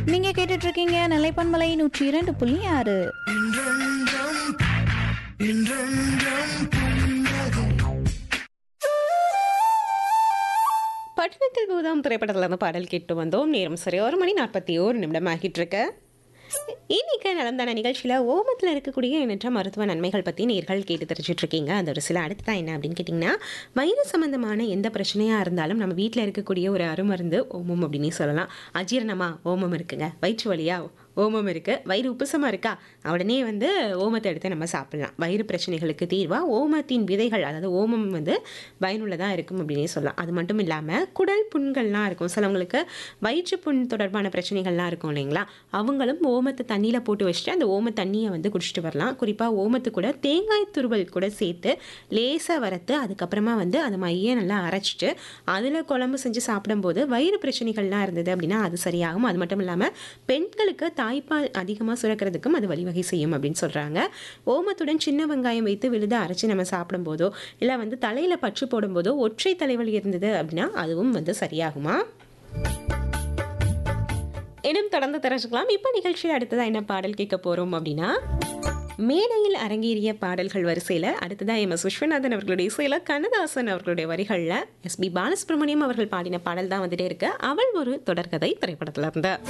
நீங்க கேட்டுட்டு இருக்கீங்க நிலைப்பன்மலை நூற்றி இரண்டு புள்ளி ஆறு பட்டணத்தில் பூதம் திரைப்படத்தில் இருந்து பாடல் கேட்டு வந்தோம் நேரம் சரி ஒரு மணி நாற்பத்தி ஓரு நிமிடம் ஆகிட்டு இருக்கு இன்னைக்கு நடந்தான நிகழ்ச்சியில் ஓமத்தில் இருக்கக்கூடிய எண்ணற்ற மருத்துவ நன்மைகள் பற்றி நேர்கள் கேட்டு தெரிஞ்சுட்டு இருக்கீங்க அது ஒரு சில அடுத்ததான் என்ன அப்படின்னு கேட்டிங்கன்னா வயிறு சம்மந்தமான எந்த பிரச்சனையாக இருந்தாலும் நம்ம வீட்டில் இருக்கக்கூடிய ஒரு அருமருந்து ஓமம் அப்படின்னு சொல்லலாம் அஜீரணமா ஓமம் இருக்குங்க வயிற்று வலியா ஓமம் இருக்குது வயிறு உப்புசமாக இருக்கா உடனே வந்து ஓமத்தை எடுத்து நம்ம சாப்பிடலாம் வயிறு பிரச்சனைகளுக்கு தீர்வாக ஓமத்தின் விதைகள் அதாவது ஓமம் வந்து பயனுள்ளதாக இருக்கும் அப்படின்னே சொல்லலாம் அது மட்டும் இல்லாமல் குடல் புண்கள்லாம் இருக்கும் சிலவங்களுக்கு வயிற்று புண் தொடர்பான பிரச்சனைகள்லாம் இருக்கும் இல்லைங்களா அவங்களும் ஓமத்தை தண்ணியில் போட்டு வச்சுட்டு அந்த ஓம தண்ணியை வந்து குடிச்சிட்டு வரலாம் குறிப்பாக ஓமத்து கூட தேங்காய் துருவல் கூட சேர்த்து லேசாக வறுத்து அதுக்கப்புறமா வந்து அந்த மையை நல்லா அரைச்சிட்டு அதில் குழம்பு செஞ்சு சாப்பிடும்போது வயிறு பிரச்சனைகள்லாம் இருந்தது அப்படின்னா அது சரியாகும் அது மட்டும் இல்லாமல் பெண்களுக்கு தாய்ப்பால் அதிகமாக சுரக்கிறதுக்கும் அது வழிவகை செய்யும் அப்படின்னு சொல்கிறாங்க ஓமத்துடன் சின்ன வெங்காயம் வைத்து விழுத அரைச்சி நம்ம சாப்பிடும்போதோ இல்லை வந்து தலையில் பற்று போடும்போதோ ஒற்றை தலைவலி இருந்தது அப்படின்னா அதுவும் வந்து சரியாகுமா இன்னும் தொடர்ந்து தெரிஞ்சுக்கலாம் இப்போ நிகழ்ச்சியில் அடுத்ததாக என்ன பாடல் கேட்க போகிறோம் அப்படின்னா மேடையில் அரங்கேறிய பாடல்கள் வரிசையில் அடுத்ததாக எம் எஸ் விஸ்வநாதன் அவர்களுடைய இசையில் கண்ணதாசன் அவர்களுடைய வரிகளில் எஸ் பி பாலசுப்ரமணியம் அவர்கள் பாடின பாடல் தான் வந்துட்டே இருக்கு அவள் ஒரு தொடர்கதை திரைப்படத்தில் இருந்து